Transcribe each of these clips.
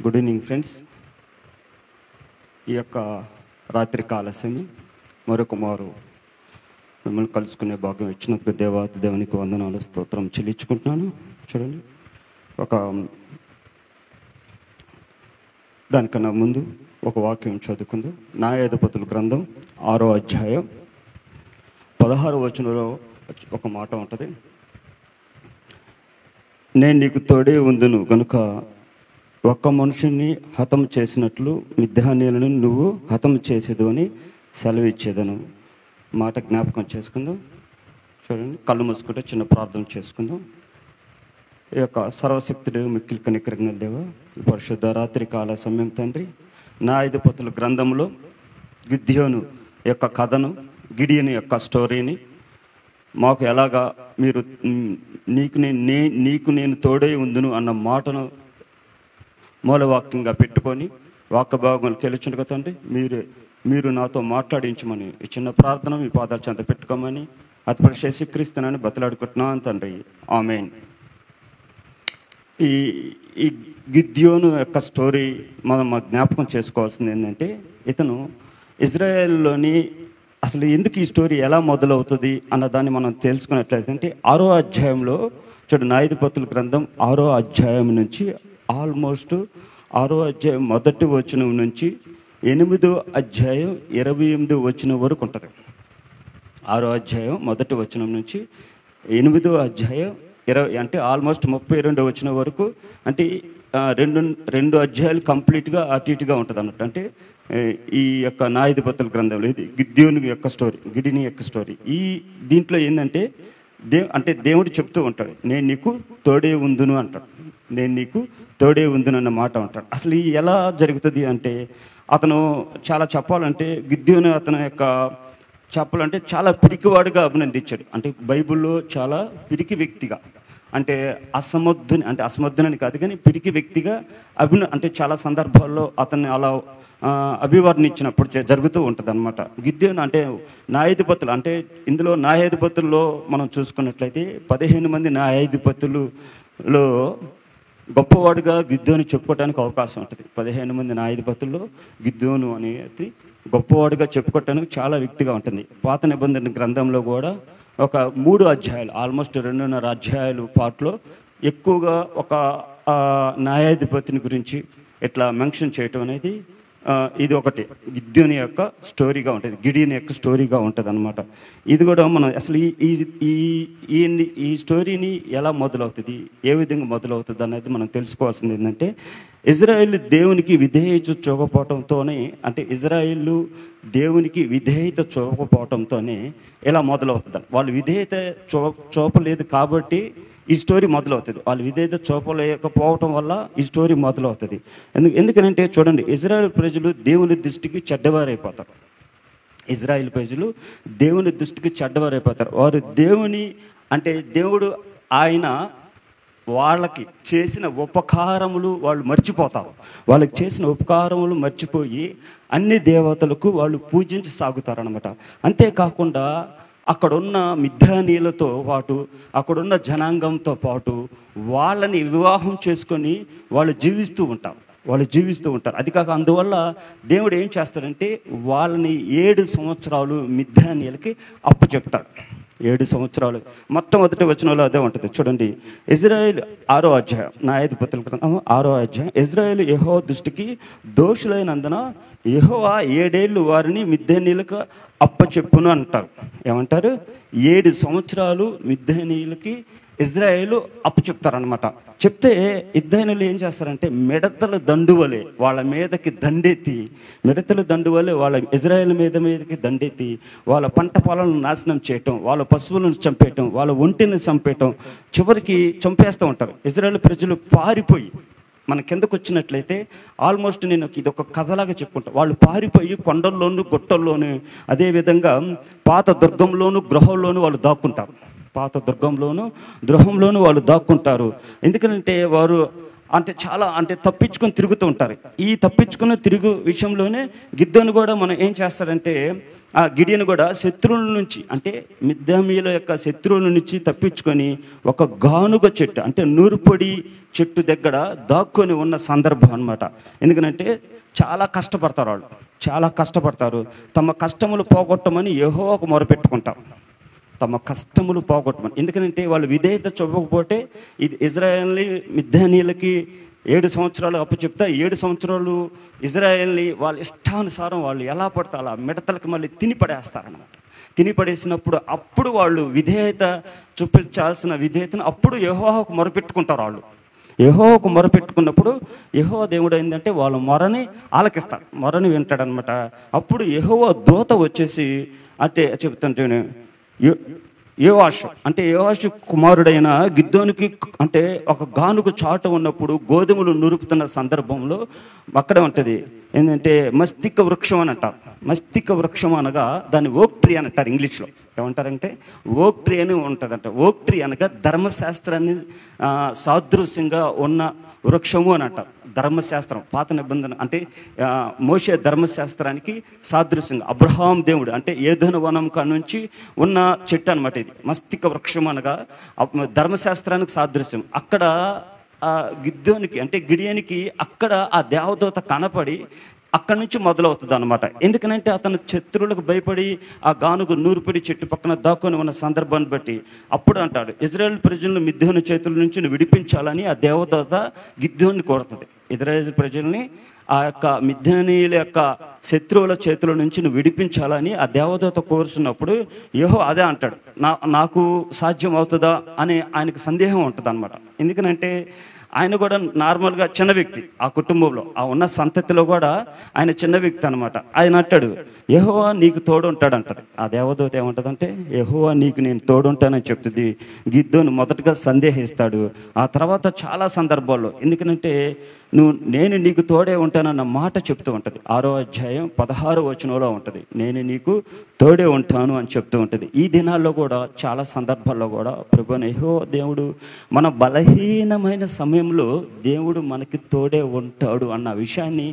Good evening friends ఈ యొక్క రాత్రి కాలశమి మరొక మారు మిమ్మల్ని కలుసుకునే భాగ్యం ఇచ్చినందుకు దేవాతి దేవునికి వందనాలు స్తోత్రం చెల్లించుకుంటున్నాను చూడండి ఒక దానికన్నా ముందు ఒక వాక్యం చదువుకుందాం న్యాయాధిపతుల గ్రంథం ఆరో అధ్యాయం పదహారు వచనంలో ఒక మాట ఉంటుంది నేను నీకు తోడే ఉందును గనుక ఒక్క మనుషుని హతం చేసినట్లు మిథ్యానీయులను నువ్వు హతం చేసేదు అని సెలవు ఇచ్చేదను మాట జ్ఞాపకం చేసుకుందాం చూడండి కళ్ళు మూసుకుంటే చిన్న ప్రార్థన చేసుకుందాం ఈ యొక్క సర్వశక్తుడు మిక్కిలి కనికరజ్ఞల దేవ ఈ పరిశుద్ధ రాత్రి కాల సమయం తండ్రి నా ఐదుపతుల గ్రంథంలో గిద్యోను యొక్క కథను గిడియని యొక్క స్టోరీని మాకు ఎలాగా మీరు మ్, నీకు నేను నే నీకు నేను తోడై ఉందును అన్న మాటను మూలవాక్యంగా పెట్టుకొని వాక్య భాగం గెలుచుండగా తండ్రి మీరు మీరు నాతో మాట్లాడించమని ఈ చిన్న ప్రార్థన మీ పాదాల చెంత పెట్టుకోమని అతపడి శశిక్రీస్తునని బతలాడుకుంటున్నాను తండ్రి ఆమెన్ ఈ ఈ గిద్యోను యొక్క స్టోరీ మనం మా జ్ఞాపకం చేసుకోవాల్సింది ఏంటంటే ఇతను ఇజ్రాయెల్లోని అసలు ఎందుకు ఈ స్టోరీ ఎలా మొదలవుతుంది అన్న దాన్ని మనం తెలుసుకున్నట్లయితే ఆరో అధ్యాయంలో చూడు నాయుధపతుల గ్రంథం ఆరో అధ్యాయం నుంచి ఆల్మోస్ట్ ఆరో అధ్యాయం మొదటి వచనం నుంచి ఎనిమిదో అధ్యాయం ఇరవై ఎనిమిదో వచనం వరకు ఉంటుంది ఆరో అధ్యాయం మొదటి వచనం నుంచి ఎనిమిదో అధ్యాయం ఇరవై అంటే ఆల్మోస్ట్ ముప్పై రెండు వచ్చిన వరకు అంటే ఆ, రెండు రెండు అధ్యాయాలు కంప్లీట్గా అటు ఇటుగా ఉంటుంది అన్నట్టు అంటే ఏ, ఈ యొక్క నాయుధిపతుల గ్రంథంలో ఇది గిద్యోని యొక్క స్టోరీ గిడిని యొక్క స్టోరీ ఈ దీంట్లో ఏంటంటే దే అంటే దేవుడు చెప్తూ ఉంటాడు నేను నీకు తోడే ఉందును అంటాడు నేను నీకు తోడే ఉందును అన్న మాట అంటాడు అసలు ఇది ఎలా జరుగుతుంది అంటే అతను చాలా చెప్పాలంటే గిద్యోని అతని యొక్క చెప్పాలంటే చాలా పిరికివాడుగా అభినందించాడు అంటే బైబిల్లో చాలా పిరికి వ్యక్తిగా అంటే అసమర్థుని అంటే అసమర్థునని కాదు కానీ పిరికి వ్యక్తిగా అభిన అంటే చాలా సందర్భాల్లో అతన్ని అలా ఆ, అభివర్ణించినప్పుడు జ- జరుగుతూ ఉంటుంది అనమాట గిద్యోను అంటే న్యాయాధిపతులు అంటే ఇందులో న్యాయాధిపతుల్లో మనం చూసుకున్నట్లయితే పదిహేను మంది న్యాయాధిపతులలో గొప్పవాడుగా గిద్దోని చెప్పుకోవడానికి అవకాశం ఉంటుంది పదిహేను మంది న్యాయాధిపతుల్లో గిద్దోను అనేది గొప్పవాడుగా చెప్పుకోవటానికి చాలా వ్యక్తిగా ఉంటుంది పాత నిబంధన గ్రంథంలో కూడా ఒక మూడు అధ్యాయాలు ఆల్మోస్ట్ రెండున్నర అధ్యాయాలు పాటలో ఎక్కువగా ఒక ఆ, న్యాయాధిపతిని గురించి ఇట్లా మెన్షన్ చేయటం అనేది ఆ, ఇది ఒకటి గిద్యోని యొక్క స్టోరీగా ఉంటుంది గిడియని యొక్క స్టోరీగా ఉంటుంది అనమాట ఇది కూడా మనం అసలు ఈ ఈ- ఈ ఈ ఈ స్టోరీని ఎలా మొదలవుతుంది ఏ విధంగా మొదలవుతుంది అనేది మనం తెలుసుకోవాల్సింది ఏంటంటే ఇజ్రాయెల్ దేవునికి విధేయత చూపపోవటంతోనే అంటే ఇజ్రాయిల్ దేవునికి విధేయత చూపకపోవటంతోనే ఇలా మొదలవుతుంది వాళ్ళు విధేయత చూ చూపలేదు కాబట్టి ఈ స్టోరీ మొదలవుతుంది వాళ్ళు విధేయత చూపలేకపోవటం వల్ల ఈ స్టోరీ మొదలవుతుంది ఎందుకు ఎందుకనంటే చూడండి ఇజ్రాయెల్ ప్రజలు దేవుని దృష్టికి చెడ్డవారైపోతారు ఇజ్రాయిల్ ప్రజలు దేవుని దృష్టికి చెడ్డవారైపోతారు వారు దేవుని అంటే దేవుడు ఆయన వాళ్ళకి చేసిన ఉపకారములు వాళ్ళు మర్చిపోతారు వాళ్ళకి చేసిన ఉపకారములు మర్చిపోయి అన్ని దేవతలకు వాళ్ళు పూజించి సాగుతారనమాట అంతేకాకుండా అక్కడున్న మిథ్యానీలతో పాటు అక్కడున్న జనాంగంతో పాటు వాళ్ళని వివాహం చేసుకొని వాళ్ళు జీవిస్తూ ఉంటారు వాళ్ళు జీవిస్తూ ఉంటారు అది కాక అందువల్ల దేవుడు ఏం చేస్తాడంటే వాళ్ళని ఏడు సంవత్సరాలు మిథ్యానీలకి అప్పు చెప్తాడు ఏడు సంవత్సరాలు మొట్టమొదటి వచనంలో అదే ఉంటుంది చూడండి ఇజ్రాయెల్ ఆరో అధ్యాయం న్యాయాధిపతుల గ్రంథం ఆరో అధ్యాయం ఇజ్రాయెల్ యహో దృష్టికి దోషులైనందున యెహోవా ఏడేళ్ళు వారిని మిద్దెనీలకు అప్పచెప్పును అంటారు ఏమంటారు ఏడు సంవత్సరాలు మిద్దెనీలకి ఇజ్రాయేలు అప్పు చెప్తారనమాట చెప్తే ఇద్దరు ఏం చేస్తారంటే మిడతల దండువలే వాళ్ళ మీదకి దండెత్తి మిడతల దండువలే వాళ్ళ ఇజ్రాయేల్ మీద మీదకి దండెత్తి వాళ్ళ పంట పొలాలను నాశనం చేయటం వాళ్ళ పశువులను చంపేయటం వాళ్ళ ఒంటిని చంపేయటం చివరికి చంపేస్తూ ఉంటారు ఇజ్రాయేల్ ప్రజలు పారిపోయి మన కిందకు వచ్చినట్లయితే ఆల్మోస్ట్ నేను ఇది ఒక కథలాగా చెప్పుకుంటా వాళ్ళు పారిపోయి కొండల్లోను గుట్టల్లోను అదేవిధంగా పాత దుర్గంలోను గృహంలోను వాళ్ళు దాక్కుంటారు పాత దుర్గంలోను గృహంలోను వాళ్ళు దాక్కుంటారు ఎందుకంటే వారు అంటే చాలా అంటే తప్పించుకొని తిరుగుతూ ఉంటారు ఈ తప్పించుకున్న తిరుగు విషయంలోనే గిద్దోని కూడా మనం ఏం చేస్తారంటే ఆ గిడియను కూడా శత్రువుల నుంచి అంటే మిద్దమీల యొక్క శత్రువుల నుంచి తప్పించుకొని ఒక గానుగ చెట్టు అంటే నూరుపొడి చెట్టు దగ్గర దాక్కొని ఉన్న సందర్భం అన్నమాట ఎందుకంటే చాలా కష్టపడతారు వాళ్ళు చాలా కష్టపడతారు తమ కష్టములు పోగొట్టమని ఏహో ఒక మొరపెట్టుకుంటారు తమ కష్టములు పోగొట్టమని ఎందుకంటే వాళ్ళు విధేయత చూపకపోతే ఇది ఇజ్రాయల్ని మిద్దానీలకి ఏడు సంవత్సరాలు అప్పు చెప్తా ఏడు సంవత్సరాలు ఇజ్రాయల్ని వాళ్ళ ఇష్టానుసారం వాళ్ళు ఎలా పడితే అలా మిడతలకు మళ్ళీ తిని పడేస్తారనమాట తిని పడేసినప్పుడు అప్పుడు వాళ్ళు విధేయత చూపించాల్సిన విధేయతను అప్పుడు యెహోవాకు మొరపెట్టుకుంటారు వాళ్ళు యెహోవాకు మొరపెట్టుకున్నప్పుడు యెహోవా దేవుడు ఏంటంటే వాళ్ళ మొరని ఆలకిస్తాడు మొరని వింటాడనమాట అప్పుడు యెహోవా దూత వచ్చేసి అంటే చెప్తాను చూడండి యో- యోవాషు అంటే యోవాషు కుమారుడైన గిద్దోనికి అంటే ఒక గానుగు చాట ఉన్నప్పుడు గోధుమలు నురుపుతున్న సందర్భంలో అక్కడ ఉంటుంది ఏంటంటే మస్తిక వృక్షం అని అంటారు మస్తిక వృక్షం అనగా దాన్ని ఓక్ ట్రీ అని అంటారు ఇంగ్లీష్లో ఏమంటారంటే ఓక్ ట్రీ అని ఉంటుందంట ఓక్ ట్రీ అనగా ధర్మశాస్త్రాన్ని ఆ, సాదృశ్యంగా ఉన్న వృక్షము అని అంటారు ధర్మశాస్త్రం పాత నిబంధన అంటే ఆ, మోషే ధర్మశాస్త్రానికి సాదృశ్యంగా అబ్రహాం దేవుడు అంటే ఏదోన వనం కాడ నుంచి ఉన్న చెట్టు అనమాట ఇది మస్తిక వృక్షం అనగా అప్- ధర్మశాస్త్రానికి సాదృశ్యం అక్కడ ఆ గిద్దోనికి అంటే గిడియనికి అక్కడ ఆ దేవదూత కనపడి అక్కడి నుంచి మొదలవుతుంది అనమాట ఎందుకనంటే అతను శత్రువులకు భయపడి ఆ గానుగు నూరుపడి చెట్టు పక్కన దాక్కొని ఉన్న సందర్భాన్ని బట్టి అప్పుడు అంటాడు ఇజ్రాయెల్ ప్రజలను మిథ్యోని చేతుల నుంచి నువ్వు విడిపించాలని ఆ దేవదూత గిద్దోని కోరుతుంది ఇజ్రాయెల్ ప్రజల్ని ఆ యొక్క మిథ్యానీయుల యొక్క శత్రువుల చేతుల నుంచి నువ్వు విడిపించాలని ఆ దేవదూత కోరుచున్నప్పుడు యహో అదే అంటాడు నా నాకు సాధ్యం అవుతుందా అని ఆయనకు సందేహం ఉంటుంది అనమాట ఎందుకనంటే ఆయన కూడా నార్మల్గా చిన్న వ్యక్తి ఆ కుటుంబంలో ఆ ఉన్న సంతతిలో కూడా ఆయన చిన్న వ్యక్తి అనమాట ఆయన అంటాడు యహోవా నీకు తోడు ఉంటాడు అంటది ఆ దేవదూత ఏమంటదంటే యహోవా నీకు నేను తోడుంటానని చెప్తుంది గిద్దోను మొదటగా సందేహిస్తాడు ఆ తర్వాత చాలా సందర్భాల్లో ఎందుకంటే నువ్వు నేను నీకు తోడే ఉంటానన్న మాట చెప్తూ ఉంటుంది ఆరో అధ్యాయం పదహారో వచనంలో ఉంటుంది నేను నీకు తోడే ఉంటాను అని చెప్తూ ఉంటుంది ఈ దినాల్లో కూడా చాలా సందర్భాల్లో కూడా ప్రభు నెహో దేవుడు మన బలహీనమైన సమయంలో దేవుడు మనకి తోడే ఉంటాడు అన్న విషయాన్ని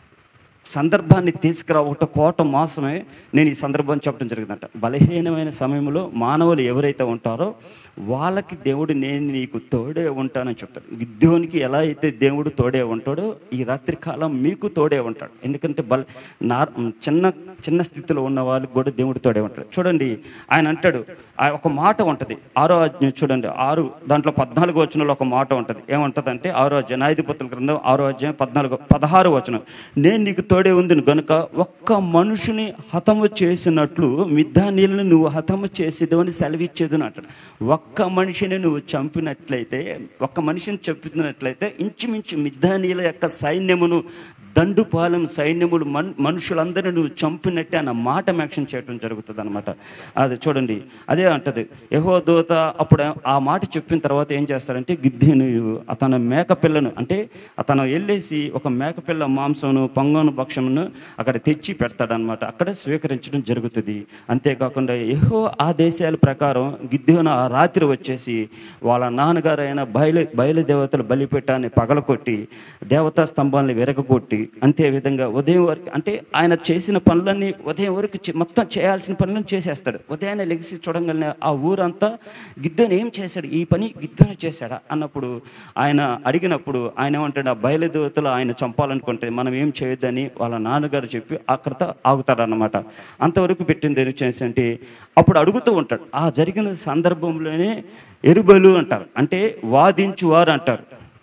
సందర్భాన్ని తీసుకురావట కోట మోసమే నేను ఈ సందర్భాన్ని చెప్పడం జరిగిందంట బలహీనమైన సమయంలో మానవులు ఎవరైతే ఉంటారో వాళ్ళకి దేవుడు నేను నీకు తోడే ఉంటానని చెప్తాడు గిద్యోనికి ఎలా అయితే దేవుడు తోడే ఉంటాడో ఈ రాత్రి కాలం మీకు తోడే ఉంటాడు ఎందుకంటే బల నార్ చిన్న చిన్న స్థితిలో ఉన్న వాళ్ళకి కూడా దేవుడు తోడే ఉంటాడు చూడండి ఆయన అంటాడు ఆ ఒక మాట ఉంటుంది ఆరో అధ్యాయం చూడండి ఆరు దాంట్లో పద్నాలుగు వచనంలో ఒక మాట ఉంటుంది ఏమంటదంటే ఆరో అధ్యాయం న్యాయాధిపతుల గ్రంథం ఆరో అధ్యాయం పద్నాలుగు పదహారు వచనం నేను నీకు తోడే ఉంది గనుక ఒక్క మనుషుని హతము చేసినట్లు మిద్దానీలను నువ్వు హతము చేసేదు అని సెలవిచ్చేది అంటాడు ఒక్క మనిషిని నువ్వు చంపినట్లయితే ఒక్క మనిషిని చంపినట్లయితే ఇంచుమించు మిద్దానీల యొక్క సైన్యమును దండుపాలెం సైన్యములు మన్ మనుషులందరినీ నువ్వు చంపినట్టే అన్న మాట మెన్షన్ చేయడం జరుగుతుంది అనమాట అది చూడండి అదే అంటది యహో దూత అప్పుడు ఆ మాట చెప్పిన తర్వాత ఏం చేస్తాడంటే గిద్దెను అతను మేకపిల్లను అంటే అతను వెళ్ళేసి ఒక మేకపిల్ల మాంసమును పొంగను భక్షమును అక్కడ తెచ్చి పెడతాడనమాట అక్కడ స్వీకరించడం జరుగుతుంది అంతేకాకుండా యహో ఆ దేశాల ప్రకారం గిద్దెను ఆ రాత్రి వచ్చేసి వాళ్ళ నాన్నగారు అయిన బయలు బయలుదేవతలు బలిపెట్టాన్ని పగలకొట్టి దేవతా స్తంభాన్ని విరగొట్టి అంతే విధంగా ఉదయం వరకు అంటే ఆయన చేసిన పనులన్నీ ఉదయం వరకు చే- మొత్తం చేయాల్సిన పనులను చేసేస్తాడు ఉదయాన్నే లెగిసి చూడంగానే ఆ ఊరంతా గిద్దెను ఏం చేశాడు ఈ పని గిద్దెను చేశాడా అన్నప్పుడు ఆయన అడిగినప్పుడు ఆయన ఏమంటాడు ఆ బయలుదేవతలు ఆయన చంపాలనుకుంటే మనం ఏం చేయొద్దని వాళ్ళ నాన్నగారు చెప్పి అక్కడతో ఆగుతాడన్నమాట అంతవరకు పెట్టింది ఏం చేసి అంటే అప్పుడు అడుగుతూ ఉంటాడు ఆ జరిగిన సందర్భంలోనే ఎరుబలు అంటారు అంటే వాదించువారు అంటారు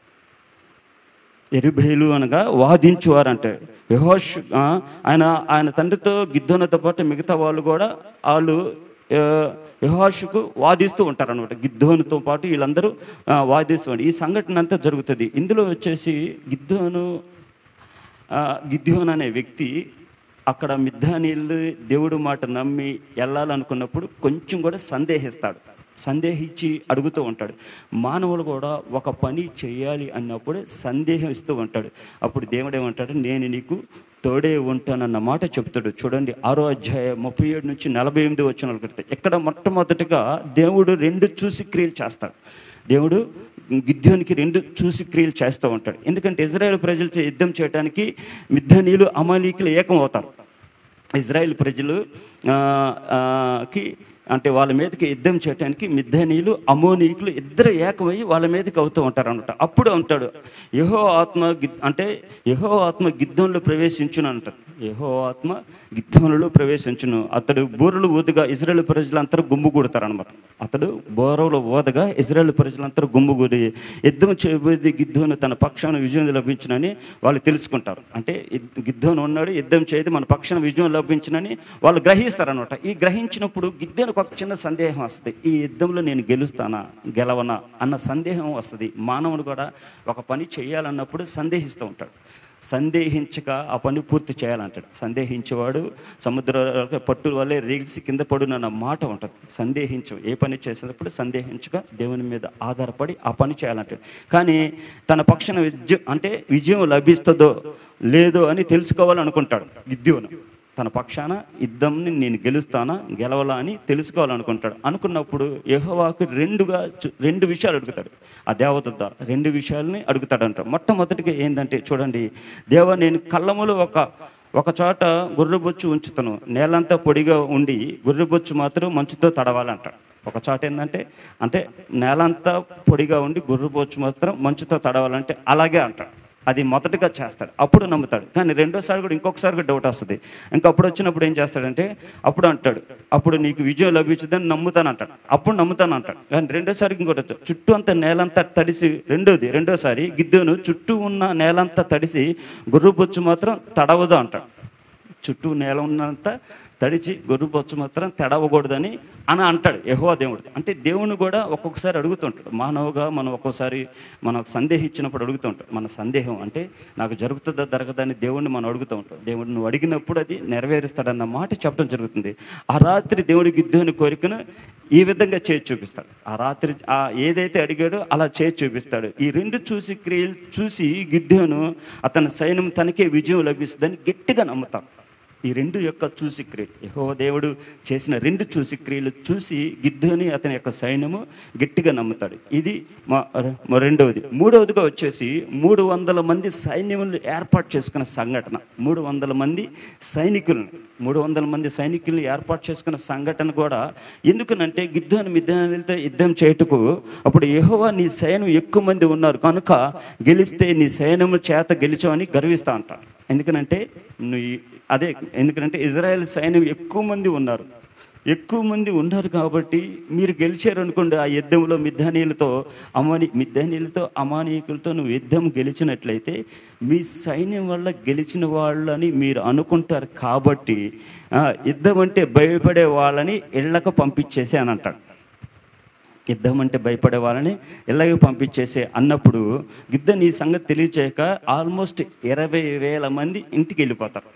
ఎరుబేలు అనగా వాదించువారు అంటే యహోష్ ఆ, ఆయన ఆయన తండ్రితో గిద్దోనతో పాటు మిగతా వాళ్ళు కూడా వాళ్ళు ఆ, యెహోషుకు వాదిస్తూ ఉంటారు అనమాట గిద్దోనుతో పాటు వీళ్ళందరూ ఆ, వాదిస్తూ ఉంటారు. ఈ సంఘటన అంతా జరుగుతుంది ఇందులో వచ్చేసి గిద్దోను ఆ, గిద్యోన్ అనే వ్యక్తి అక్కడ మిద్దానీళ్ళు దేవుడు మాట నమ్మి వెళ్ళాలనుకున్నప్పుడు కొంచెం కూడా సందేహిస్తాడు సందేహించి అడుగుతూ ఉంటాడు మానవులు కూడా ఒక పని చేయాలి అన్నప్పుడు సందేహం ఇస్తూ ఉంటాడు అప్పుడు దేవుడు ఏమంటాడు నేను నీకు తోడే ఉంటానన్న మాట చెప్తాడు చూడండి ఆరో అధ్యాయం ముప్పై ఏడు నుంచి నలభై ఎనిమిది వచ్చిన ఇక్కడ మొట్టమొదటిగా దేవుడు రెండు చూసి క్రియలు చేస్తాడు దేవుడు గిద్యోనికి రెండు చూసి క్రియలు చేస్తూ ఉంటాడు ఎందుకంటే ఇజ్రాయెల్ ప్రజలతో యుద్ధం చేయడానికి మిద్దనీలు అమాలీకులు ఏకం అవుతారు ఇజ్రాయెల్ ప్రజలు ఆ, ఆ, కి అంటే వాళ్ళ మీదకి యుద్ధం చేయడానికి మిద్దనీయులు అమోనీకులు ఇద్దరు ఏకమై వాళ్ళ మీదకి అవుతూ ఉంటారు అనమాట అప్పుడు అంటాడు యహో ఆత్మ గిద్ అంటే యహో ఆత్మ గిద్దోన్లో ప్రవేశించును అంటారు యహో ఆత్మ గిద్దోనులో ప్రవేశించును అతడు బూరలు ఊదుగా ఇజ్రాయెల్ ప్రజలందరూ గుమ్ము కూడతారు అనమాట అతడు బోరవులు ఓదగా ఇజ్రాయెల్ ప్రజలందరూ గుమ్ముగూడి యుద్ధం చేయబోయేది గిద్దోను తన పక్షాన విజయం లభించునని వాళ్ళు తెలుసుకుంటారు అంటే ఇద్- గిద్దోను ఉన్నాడు యుద్ధం చేయదు మన పక్షాన విజయం లభించునని వాళ్ళు గ్రహిస్తారనమాట ఈ గ్రహించినప్పుడు గిద్దోనికి ఒక చిన్న సందేహం వస్తుంది ఈ యుద్ధంలో నేను గెలుస్తానా గెలవనా అన్న సందేహం వస్తుంది మానవుడు కూడా ఒక పని చేయాలన్నప్పుడు సందేహిస్తూ ఉంటాడు సందేహించక ఆ పని పూర్తి చేయాలంటాడు సందేహించేవాడు సముద్ర పట్టు వల్లే రీల్స్ కింద పడునన్న మాట ఉంటుంది సందేహించు ఏ పని చేసేటప్పుడు సందేహించక దేవుని మీద ఆధారపడి ఆ పని చేయాలంటాడు కానీ తన పక్షాన విజయం అంటే విజయం లభిస్తుందో లేదో అని తెలుసుకోవాలనుకుంటాడు గిద్యోను తన పక్షాన యుద్ధంని నేను గెలుస్తానా గెలవలా అని తెలుసుకోవాలనుకుంటాడు అనుకున్నప్పుడు యెహోవాకు రెండుగా చు- రెండు విషయాలు అడుగుతాడు ఆ దేవత ద్వారా రెండు విషయాలని అడుగుతాడంట మొట్టమొదటిగా ఏంటంటే చూడండి దేవ నేను కళ్ళములో ఒక ఒక చోట గుర్రబొచ్చు ఉంచుతాను నేలంతా పొడిగా ఉండి గుర్రబొచ్చు మాత్రం మంచుతో తడవాలంటాడు ఒక చోట ఏంటంటే అంటే నేలంతా పొడిగా ఉండి గుర్రబొచ్చు మాత్రం మంచుతో తడవాలంటే అలాగే అంటాడు అది మొదటగా చేస్తాడు అప్పుడు నమ్ముతాడు కానీ రెండోసారి కూడా ఇంకొకసారి కూడా డౌట్ వస్తుంది ఇంకా అప్పుడు వచ్చినప్పుడు ఏం చేస్తాడంటే అప్పుడు అంటాడు అప్పుడు నీకు విజయం లభించదని నమ్ముతాను అంటాడు అప్పుడు నమ్ముతాను అంటాడు కానీ రెండోసారి ఇంకోటి వచ్చాడు. చుట్టూ అంతా నేలంతా తడిసి రెండోది రెండోసారి గిద్దెను చుట్టూ ఉన్న నేలంతా తడిసి గుర్రుబొచ్చు మాత్రం తడవదు అంటాడు చుట్టూ నేల ఉన్నంత తడిచి గొర్రెపొచ్చు మాత్రం తడవకూడదని అని అంటాడు యెహోవా దేవుడు అంటే దేవుని కూడా ఒక్కొక్కసారి అడుగుతుంటాడు మానవుగా మనం ఒక్కోసారి మనకు సందేహించినప్పుడు అడుగుతుంటాడు మన సందేహం అంటే నాకు జరుగుతుందా జరగదని దేవుడిని మనం అడుగుతూ ఉంటాం దేవుడు నువ్వు అడిగినప్పుడు అది నెరవేరుస్తాడన్న మాట చెప్పడం జరుగుతుంది ఆ రాత్రి దేవుడి గిద్దోని కోరికను ఈ విధంగా చేసి చూపిస్తాడు ఆ రాత్రి ఆ ఏదైతే అడిగాడో అలా చేసి చూపిస్తాడు ఈ రెండు చూసి క్రియలు చూసి గిద్దోను అతని సైన్యం తనకే విజయం లభిస్తుందని గట్టిగా నమ్ముతాడు ఈ రెండు యొక్క చూసి క్రియ యహో దేవుడు చేసిన రెండు చూసి క్రియలు చూసి గిద్దోని అతని యొక్క సైన్యము గట్టిగా నమ్ముతాడు ఇది మా మా రెండవది మూడవదిగా వచ్చేసి మూడు వందల మంది సైన్యములు ఏర్పాటు చేసుకున్న సంఘటన మూడు వందల మంది సైనికులను మూడు వందల మంది సైనికులను ఏర్పాటు చేసుకున్న సంఘటన కూడా ఎందుకనంటే గిద్దోని మిద్దెలతో యుద్ధం చేయుటకు అప్పుడు యెహోవా నీ సైన్యం ఎక్కువ మంది ఉన్నారు కనుక గెలిస్తే నీ సైన్యము చేత గెలిచావని గర్విస్తా అంటారు ఎందుకనంటే నువ్వు ఈ- అదే ఎందుకంటే ఇజ్రాయెల్ సైన్యం ఎక్కువ మంది ఉన్నారు ఎక్కువ మంది ఉన్నారు కాబట్టి మీరు గెలిచారు అనుకోండి ఆ యుద్ధంలో మిద్దానీయులతో అమాని మిద్దానీయులతో అమానీకులతో నువ్వు యుద్ధం గెలిచినట్లయితే మీ సైన్యం వల్ల గెలిచిన వాళ్ళని మీరు అనుకుంటారు కాబట్టి ఆ, యుద్ధం అంటే భయపడే వాళ్ళని ఇళ్ళకు పంపించేసి అని అంటాడు యుద్ధం అంటే భయపడే వాళ్ళని ఇళ్ళకి పంపించేసే అన్నప్పుడు గిద్ద నీ సంగతి తెలియచేయక ఆల్మోస్ట్ ఇరవై వేల మంది ఇంటికి వెళ్ళిపోతారు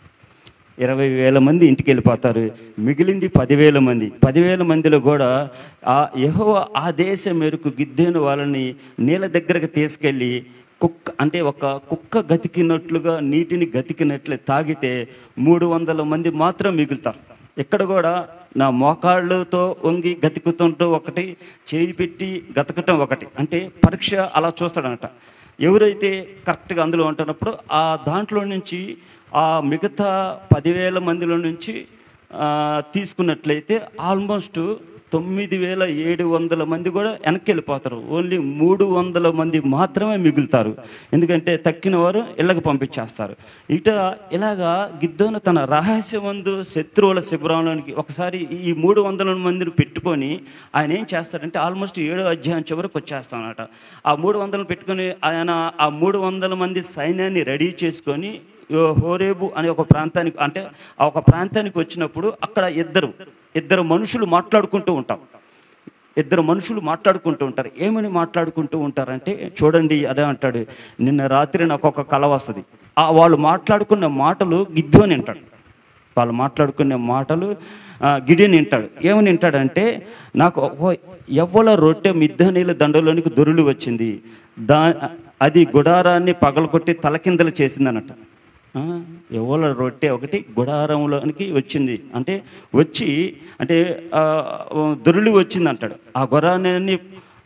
ఇరవై వేల మంది ఇంటికి వెళ్ళిపోతారు మిగిలింది పదివేల మంది పదివేల మందిలో కూడా ఆ యహో ఆ దేశం మేరకు గిద్దెను వాళ్ళని నీళ్ళ దగ్గరకు తీసుకెళ్ళి కుక్క అంటే ఒక కుక్క గతికినట్లుగా నీటిని గతికినట్లు తాగితే మూడు వందల మంది మాత్రం మిగులుతారు ఇక్కడ కూడా నా మోకాళ్ళతో వంగి గతికుతుంటూ ఒకటి చేయి పెట్టి గతకటం ఒకటి అంటే పరీక్ష అలా చూస్తాడనట ఎవరైతే కరెక్ట్గా అందులో ఉంటున్నప్పుడు ఆ దాంట్లో నుంచి ఆ మిగతా పదివేల మందిలో నుంచి ఆ, తీసుకున్నట్లయితే ఆల్మోస్ట్ తొమ్మిది వేల ఏడు వందల మంది కూడా వెనక్కి వెళ్ళిపోతారు ఓన్లీ మూడు వందల మంది మాత్రమే మిగులుతారు ఎందుకంటే తక్కిన వారు ఇళ్ళకి పంపించేస్తారు ఇట ఇలాగా గిద్దోను తన రహస్యమందు శత్రువుల శిబిరంలోనికి ఒకసారి ఈ మూడు వందల మందిని పెట్టుకొని ఆయన ఏం చేస్తాడంటే ఆల్మోస్ట్ ఏడో అధ్యాయం చివరికి వచ్చేస్తానట ఆ మూడు వందలు పెట్టుకొని ఆయన ఆ మూడు వందల మంది సైన్యాన్ని రెడీ చేసుకొని యో హోరేబు అనే ఒక ప్రాంతానికి అంటే ఆ ఒక ప్రాంతానికి వచ్చినప్పుడు అక్కడ ఇద్దరు ఇద్దరు మనుషులు మాట్లాడుకుంటూ ఉంటాం ఇద్దరు మనుషులు మాట్లాడుకుంటూ ఉంటారు ఏమని మాట్లాడుకుంటూ ఉంటారంటే చూడండి అదే అంటాడు నిన్న రాత్రి నాకు ఒక కల వస్తుంది ఆ వాళ్ళు మాట్లాడుకున్న మాటలు గిద్దోని వింటాడు వాళ్ళు మాట్లాడుకునే మాటలు ఆ, గిడియని వింటాడు ఏమని వింటాడంటే నాకు ఓ ఎవ్వల రొట్టె మిద్దనీళ్ళ దండలోనికి దొరులు వచ్చింది దా అది గుడారాన్ని పగలగొట్టి తలకిందలు చేసింది అన్నట్టు ఆ, ఎవల రొట్టె ఒకటి గుడారంలోనికి వచ్చింది అంటే వచ్చి అంటే ఆ, దొరులు వచ్చింది అంటాడు ఆ గుడారాన్ని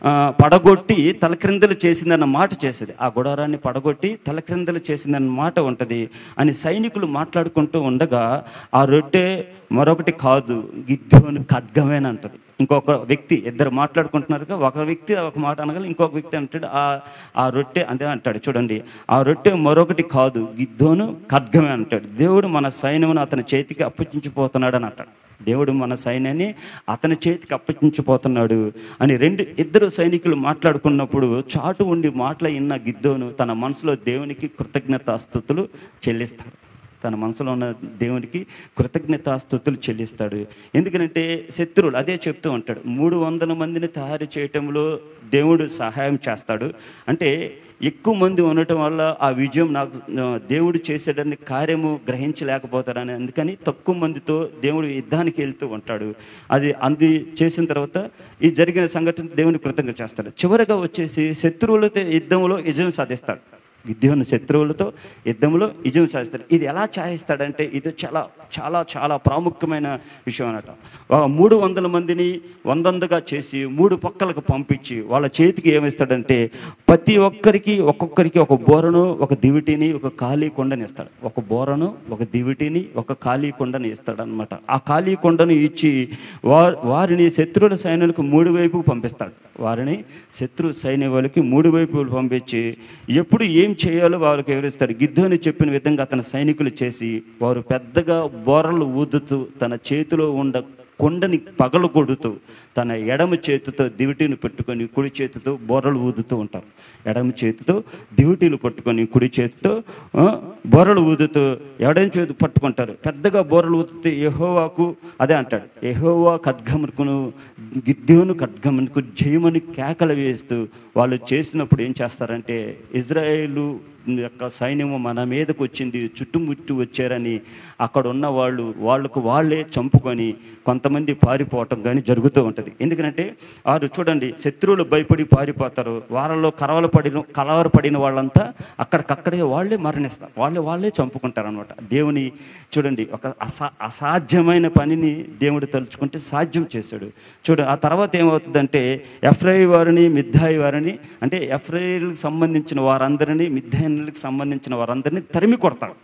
ఆ, పడగొట్టి తలక్రిందలు చేసిందన్న మాట చేసేది ఆ గుడారాన్ని పడగొట్టి తలక్రిందలు చేసిందన్న మాట ఉంటుంది అని సైనికులు మాట్లాడుకుంటూ ఉండగా ఆ రొట్టె మరొకటి కాదు గిద్దోని ఖడ్గమేన అంటది ఇంకొక వ్యక్తి ఇద్దరు మాట్లాడుకుంటున్నారుగా ఒక వ్యక్తి ఒక మాట అనగా ఇంకొక వ్యక్తి అంటాడు ఆ ఆ రొట్టె అంతే అంటాడు చూడండి ఆ రొట్టె మరొకటి కాదు గిద్దోను ఖడ్గమే అంటాడు దేవుడు మన సైన్యమును అతని చేతికి అప్పచించిపోతున్నాడు అని అంటాడు దేవుడు మన సైన్యాన్ని అతని చేతికి అప్పగించిపోతున్నాడు అని రెండు ఇద్దరు సైనికులు మాట్లాడుకున్నప్పుడు చాటు ఉండి మాటల ఇన్న గిద్దోను తన మనసులో దేవునికి కృతజ్ఞతాస్థుతులు చెల్లిస్తాడు తన మనసులో ఉన్న దేవునికి కృతజ్ఞతాస్థుతులు చెల్లిస్తాడు ఎందుకంటే శత్రువులు అదే చెప్తూ ఉంటాడు మూడు వందల మందిని తయారు చేయటంలో దేవుడు సహాయం చేస్తాడు అంటే ఎక్కువ మంది ఉండటం వల్ల ఆ విజయం నాకు ఆ, దేవుడు చేసేటన్ని కార్యము గ్రహించలేకపోతాడని అందుకని తక్కువ మందితో దేవుడు యుద్ధానికి వెళ్తూ ఉంటాడు అది అంది చేసిన తర్వాత ఈ జరిగిన సంఘటన దేవుని కృతజ్ఞత చేస్తాడు చివరగా వచ్చేసి శత్రువులతో యుద్ధంలో విజయం సాధిస్తాడు విద్యను శత్రువులతో యుద్ధంలో విజయం సాధిస్తాడు ఇది ఎలా చాయిస్తాడంటే ఇది చాలా చాలా చాలా ప్రాముఖ్యమైన విషయం అన్నట ఒక మూడు వందల మందిని వందందగా చేసి మూడు పక్కలకు పంపించి వాళ్ళ చేతికి ఏమిస్తాడంటే ప్రతి ఒక్కరికి ఒక్కొక్కరికి ఒక బోరను ఒక దివిటిని ఒక ఖాళీ కొండని ఇస్తాడు ఒక బోరను ఒక దివిటిని ఒక ఖాళీ కొండని ఇస్తాడు అనమాట ఆ ఖాళీ కొండను ఇచ్చి వా- వారిని శత్రువుల సైన్యాలకు మూడు వైపు పంపిస్తాడు వారిని శత్రు సైన్య వాళ్ళకి మూడు వైపులు పంపించి ఎప్పుడు ఏం చేయాలో వాళ్ళకి వివరిస్తాడు గిద్దోని చెప్పిన విధంగా అతని సైనికులు చేసి వారు పెద్దగా బోరలు ఊదుతూ తన చేతిలో ఉండ కొండని పగలు కొడుతూ తన ఎడమ చేతితో దివిటీని పెట్టుకొని కుడి చేతితో బోరలు ఊదుతూ ఉంటారు ఎడమ చేతితో దివిటీలు పట్టుకొని కుడి చేతితో ఆ, బోరలు ఊదుతూ ఎడమ చేతి పట్టుకుంటారు పెద్దగా బోరలు ఊదుతూ యెహోవాకు అదే అంటాడు యెహోవా ఖడ్గమునుకును గిద్దెను ఖడ్గమునుకు జయమని కేకలు వేస్తూ వాళ్ళు చేసినప్పుడు ఏం చేస్తారంటే ఇజ్రాయేలు యొక్క సైన్యము మన మీదకు వచ్చింది చుట్టుముట్టు వచ్చారని అక్కడ ఉన్న వాళ్ళు వాళ్ళకు వాళ్ళే చంపుకొని కొంతమంది పారిపోవటం కానీ జరుగుతూ ఉంటుంది ఎందుకంటే వారు చూడండి శత్రువులు భయపడి పారిపోతారు వారిలో కలవల పడిన కలవర పడిన వాళ్ళంతా అక్కడికక్కడే వాళ్ళే మరణిస్తారు వాళ్ళే వాళ్ళే చంపుకుంటారు అనమాట దేవుని చూడండి ఒక అసా అసాధ్యమైన పనిని దేవుడు తలుచుకుంటే సాధ్యం చేశాడు చూడు ఆ తర్వాత ఏమవుతుందంటే ఎఫ్రై వారిని మిద్దాయి వారిని అంటే ఎఫ్రైలకు సంబంధించిన వారందరినీ మిద్దాయిలకు సంబంధించిన వారందరినీ తరిమి కొడతాడు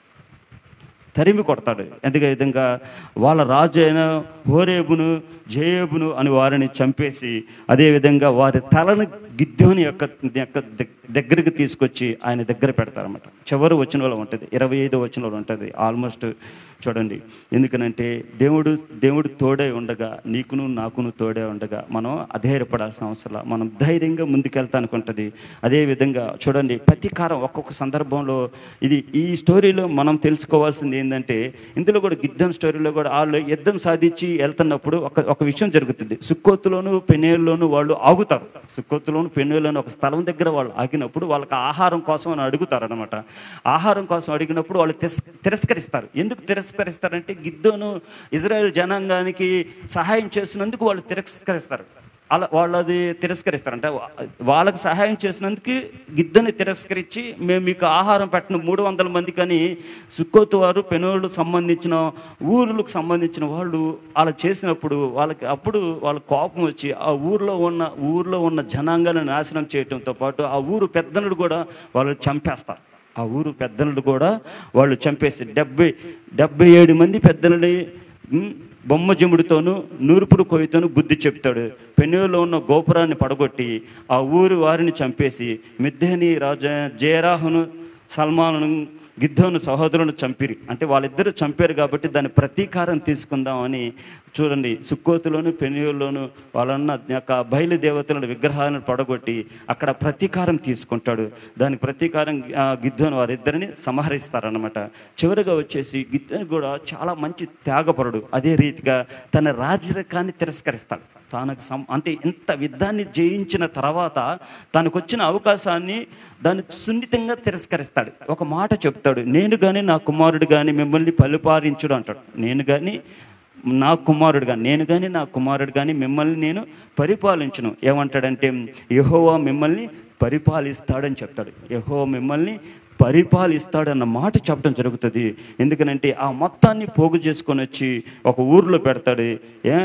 తరిమి కొడతాడు ఎందుకే విధంగా వాళ్ళ రాజు అయిన హోరేబును జేబును అని వారిని చంపేసి అదేవిధంగా వారి తలను గిద్దోని యొక్క యొక్క దగ్- దగ్గరికి తీసుకొచ్చి ఆయన దగ్గర పెడతారన్నమాట చివరి వచనంలో ఉంటుంది ఇరవై ఐదో వచనంలో ఉంటుంది ఆల్మోస్ట్ చూడండి ఎందుకనంటే దేవుడు దేవుడు తోడే ఉండగా నీకును నాకును తోడే ఉండగా మనం అధైర్యపడాల్సిన అవసరం లేదు. మనం ధైర్యంగా ముందుకెళ్తానికి ఉంటుంది అదేవిధంగా చూడండి ప్రతీకారం ఒక్కొక్క సందర్భంలో ఇది ఈ స్టోరీలో మనం తెలుసుకోవాల్సింది ఏంటంటే ఇందులో కూడా గిద్దం స్టోరీలో కూడా వాళ్ళు యుద్ధం సాధించి వెళ్తున్నప్పుడు ఒక ఒక విషయం జరుగుతుంది సుక్కోతులోను పెనేల్లోను వాళ్ళు ఆగుతారు సుక్కోతులోను పెనేల్లోను ఒక స్థలం దగ్గర వాళ్ళు ఆగినప్పుడు వాళ్ళకి ఆహారం కోసం అని అడుగుతారు అనమాట ఆహారం కోసం అడిగినప్పుడు వాళ్ళు తిరస్- తిరస్కరిస్తారు ఎందుకు తిరస్కరిస్తారంటే గిద్దోను ఇజ్రాయెల్ జనాంగానికి సహాయం చేసినందుకు వాళ్ళు తిరస్కరిస్తారు అలా వాళ్ళు అది తిరస్కరిస్తారు అంటే వా- వాళ్ళకి సహాయం చేసినందుకు గిద్దని తిరస్కరించి మేము మీకు ఆహారం పెట్టిన మూడు వందల మంది కానీ సుక్కోతు వారు పెనులకు సంబంధించిన ఊర్లకు సంబంధించిన వాళ్ళు అలా చేసినప్పుడు వాళ్ళకి అప్పుడు వాళ్ళ కోపం వచ్చి ఆ ఊర్లో ఉన్న ఊర్లో ఉన్న జనాంగాన్ని నాశనం చేయడంతో పాటు ఆ ఊరు పెద్దనుడు కూడా వాళ్ళు చంపేస్తారు ఆ ఊరు పెద్దనుడు కూడా వాళ్ళు చంపేసి డెబ్బై డెబ్బై ఏడు మంది పెద్దలని ఉమ్, బొమ్మ జముడితోనూ నూర్పుడు కొయ్యతోనూ బుద్ధి చెప్తాడు పెనులో ఉన్న గోపురాన్ని పడగొట్టి ఆ ఊరు వారిని చంపేసి మిద్దెని రాజా జయరాహును సల్మాను గిద్దోను సహోదరులను చంపిరి అంటే వాళ్ళిద్దరూ చంపారు కాబట్టి దాని ప్రతీకారం తీసుకుందామని చూడండి సుక్కోతులోను పెనుయోల్లోను వాళ్ళన్న యొక్క బయలు దేవతల విగ్రహాలను పడగొట్టి అక్కడ ప్రతీకారం తీసుకుంటాడు దానికి ప్రతీకారం ఆ, గిద్దోను వారిద్దరిని సంహరిస్తారనమాట చివరిగా వచ్చేసి గిద్దోని కూడా చాలా మంచి త్యాగపరుడు అదే రీతిగా తన రాజరికాన్ని తిరస్కరిస్తాడు తనకు సం అంటే ఇంత యుద్ధాన్ని జయించిన తర్వాత తనకు వచ్చిన అవకాశాన్ని దాన్ని సున్నితంగా తిరస్కరిస్తాడు ఒక మాట చెప్తాడు నేను కానీ నా కుమారుడు కానీ మిమ్మల్ని పరిపాలించుడు అంటాడు నేను కానీ నా కుమారుడు కానీ నేను కానీ నా కుమారుడు కానీ మిమ్మల్ని నేను పరిపాలించును ఏమంటాడంటే యెహోవా మిమ్మల్ని పరిపాలిస్తాడని చెప్తాడు యెహోవా మిమ్మల్ని పరిపాలిస్తాడన్న మాట చెప్పడం జరుగుతుంది ఎందుకనంటే ఆ మొత్తాన్ని పోగు చేసుకొని వచ్చి ఒక ఊర్లో పెడతాడు ఏ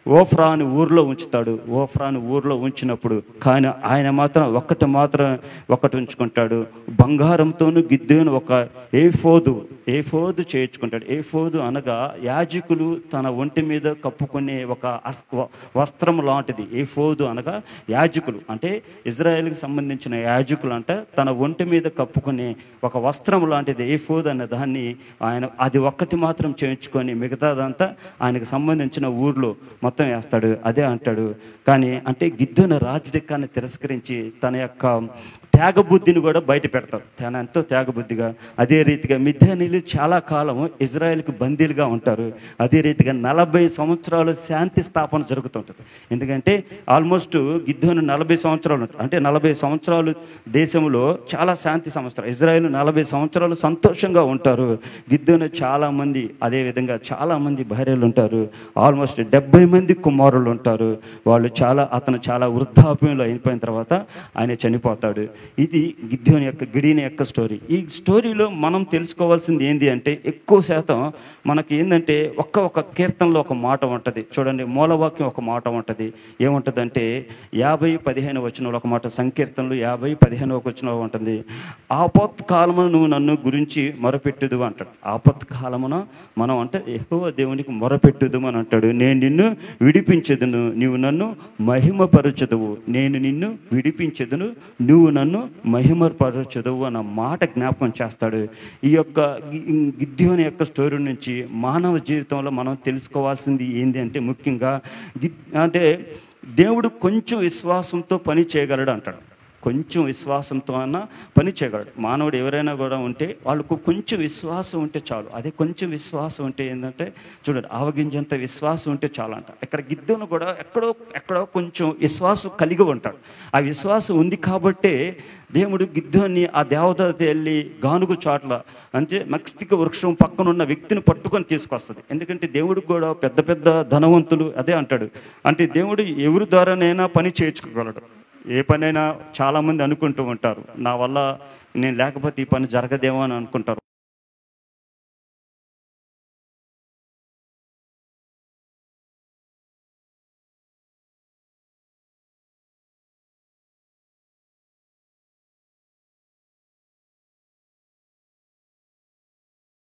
ఓఫ్రా అని ఊర్లో ఉంచుతాడు ఓఫ్రా అని ఊర్లో ఉంచినప్పుడు కానీ ఆయన మాత్రం ఒక్కటి మాత్రం ఒకటి ఉంచుకుంటాడు బంగారంతోను గిద్దెను ఒక ఏఫోదు ఏఫోదు చేయించుకుంటాడు ఏఫోదు అనగా యాజకులు తన ఒంటి మీద కప్పుకునే ఒక అస్- వ- వస్త్రం లాంటిది ఏఫోదు అనగా యాజకులు అంటే ఇజ్రాయెల్కి సంబంధించిన యాజకులు అంటే తన ఒంటి మీద కప్పుకునే ఒక వస్త్రం లాంటిది ఏఫోదు అనే దాన్ని ఆయన అది ఒక్కటి మాత్రం చేయించుకొని మిగతాదంతా ఆయనకు సంబంధించిన ఊర్లో మొత్తం వేస్తాడు అదే అంటాడు కానీ అంటే గిద్దెన రాజరికాన్ని తిరస్కరించి తన యొక్క త్యాగ బుద్ధిని కూడా బయట పెడతాడు తన ఎంతో త్యాగ బుద్ధిగా అదే రీతిగా మిథ్యానీలు చాలా కాలం ఇజ్రాయెల్కి బందీలుగా ఉంటారు అదే రీతిగా నలభై సంవత్సరాలు శాంతి స్థాపన జరుగుతుంటుంది ఎందుకంటే ఆల్మోస్ట్ గిద్దోను నలభై సంవత్సరాలు ఉంటారు అంటే నలభై సంవత్సరాలు దేశంలో చాలా శాంతి సంవత్సరాలు ఇజ్రాయెల్ నలభై సంవత్సరాలు సంతోషంగా ఉంటారు గిద్దోను చాలా మంది అదే విధంగా చాలా మంది భార్యలు ఉంటారు ఆల్మోస్ట్ డెబ్బై మంది కుమారులు ఉంటారు వాళ్ళు చాలా అతను చాలా వృద్ధాప్యంలో అయిపోయిన తర్వాత ఆయన చనిపోతాడు ఇది గిద్యోని యొక్క గిడిని యొక్క స్టోరీ ఈ స్టోరీలో మనం తెలుసుకోవాల్సింది ఏంటి అంటే ఎక్కువ శాతం మనకి ఏంటంటే ఒక్క ఒక కీర్తనలో ఒక మాట ఉంటుంది చూడండి మూలవాక్యం ఒక మాట ఉంటుంది ఏముంటుందంటే యాభై పదిహేను వచనంలో ఒక మాట సంకీర్తనలు యాభై పదిహేను వచనంలో ఉంటుంది ఆపత్ కాలమున నువ్వు నన్ను గురించి మొరపెట్టుదు అంటాడు ఆపత్ కాలమున మనం అంటే ఎక్కువ దేవునికి మొరపెట్టుదు అని అంటాడు నేను నిన్ను విడిపించదును నీవు నన్ను మహిమపరచదువు నేను నిన్ను విడిపించదును నువ్వు నన్ను మహిమపరచదువు అన్న మాట జ్ఞాపకం చేస్తాడు ఈ యొక్క గి- గిద్యోని యొక్క స్టోరీ నుంచి మానవ జీవితంలో మనం తెలుసుకోవాల్సింది ఏంటి అంటే ముఖ్యంగా గి- అంటే దేవుడు కొంచెం విశ్వాసంతో పని చేయగలడు అంటాడు కొంచెం విశ్వాసంతో అన్న పని చేయగలడు మానవుడు ఎవరైనా కూడా ఉంటే వాళ్ళకు కొంచెం విశ్వాసం ఉంటే చాలు అదే కొంచెం విశ్వాసం ఉంటే ఏంటంటే చూడండి ఆవగింజంత విశ్వాసం ఉంటే చాలు అంట ఇక్కడ గిద్దెను కూడా ఎక్కడో ఎక్కడో కొంచెం విశ్వాసం కలిగి ఉంటాడు ఆ విశ్వాసం ఉంది కాబట్టే దేవుడు గిద్దోని ఆ దేవదత వెళ్ళి గానుగు చాట్ల అంటే మస్తిక వృక్షం పక్కన ఉన్న వ్యక్తిని పట్టుకొని తీసుకొస్తుంది ఎందుకంటే దేవుడికి కూడా పెద్ద పెద్ద ధనవంతులు అదే అంటాడు అంటే దేవుడు ఎవరి ద్వారానైనా పని చేయించుకోగలడు ఏ పనైనా చాలామంది అనుకుంటూ ఉంటారు నా వల్ల నేను లేకపోతే ఈ పని జరగదేమో అని అనుకుంటారు